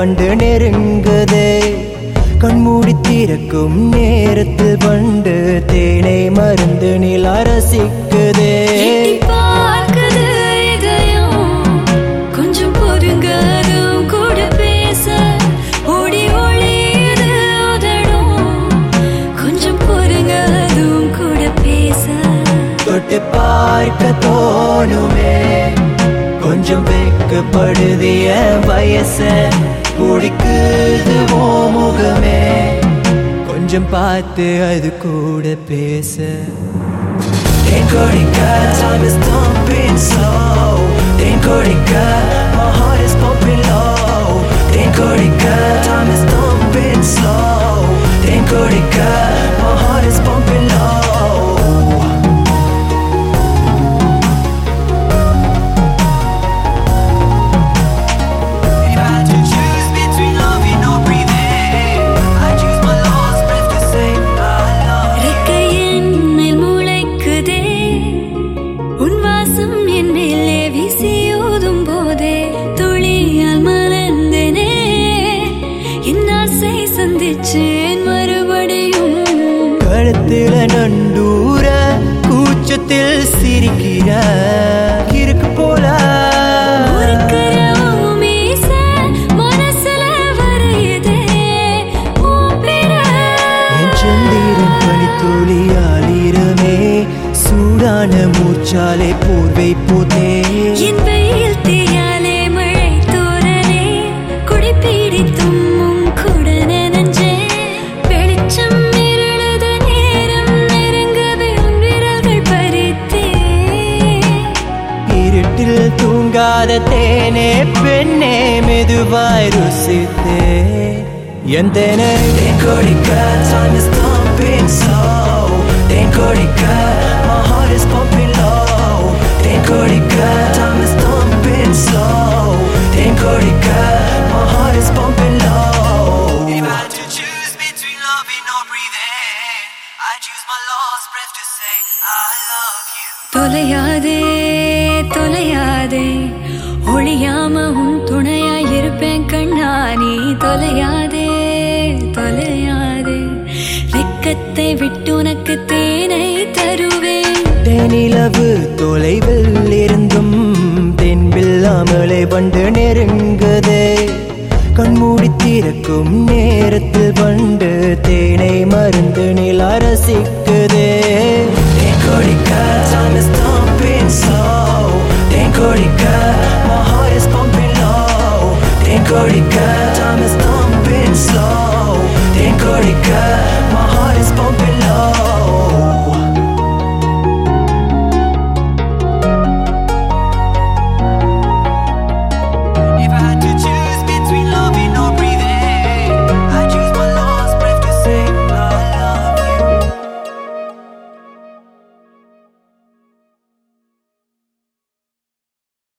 வண்டு நெருங்குதே கண்மூடி திறக்கும் நேரத்தில் வண்டு தேனை மருந்து நில ரசிக்குதே எட்டி பார்க்குது இதயம். கொஞ்சம் பொறுங்க, அதுவும் கூட பேச. ஓடி ஒளியுது உதடும். கொஞ்சம் பொறுங்க, அதுவும் கூட பேச தொட்டு பார்க்க தோணுமே கொஞ்சம் வெக்கப்படுதிய வயச பிடிக்குது ஓ முகமே கொஞ்சம் பார்த்து அது கூட பேச தேன் கொடிக்க time is thumping slow than கொடிக்க my heart is pumping low than கொடிக்க time is thumping slow than கொடிக்க my heart is pumping low If I had to choose between loving or breathing, I choose my last breath to say I love you. ரெக்கை என்னில் முளைக்குதே. உன் வாசம் என்னிலே வீசியோதும் போதே துளியால் மலர்ந்தேனே. என் ஆசை சந்திச்சேன் மறுபடியும் கழுத்துல நண்டூர கூச்சத்தில் சிரிக்கிற இருக்கு போல முறுக்குற உன் மீச மனசுல வரையுதே உன் பிற. என் சந்திரன் பனித்துளியாலிரமே சூடான மூச்சாலே போர்வை போதே என் வெயில் தீயாலே மழை தோரலே குடி பிடித்தும் உன் கூட நனைஞ்சேன். வெளிச்சம் இருளுது நேரம் நெருங்கவே உன் விரல்கள் பறித்தேன். இருட்டில் தூங்காத தேனே பெண்ணே மெதுவாய் ருசித்தே என் தேனே தேன் கொடிக்க time is thumping slow than கொடிக்க my heart is pumping low than கொடிக்க time is thumping slow than கொடிக்க my heart is pumping low If I had to choose between loving or breathing I choose my last breath to say I love you தொலையாதே தொலையாதே ஒளியாம உன் துணையா இருப்பேன் கண்ணா நீ தொலையாதே தொலையாதே வெக்கத்தை விட்டு உனக்கு தேனை தருவேன் தேனிலவு தொலைவில் இருந்தும் தென்பில்லாமலே வண்டு நெருங்குதே கண்மூடி திறக்கும் நேரத்தில் வண்டு தேனை மருந்து நில ரசிக்குதே தேன் கொடிக்க time is thumping slow than கொடிக்க my heart is pumping low than கொடிக்க time is thumping slow than கொடிக்க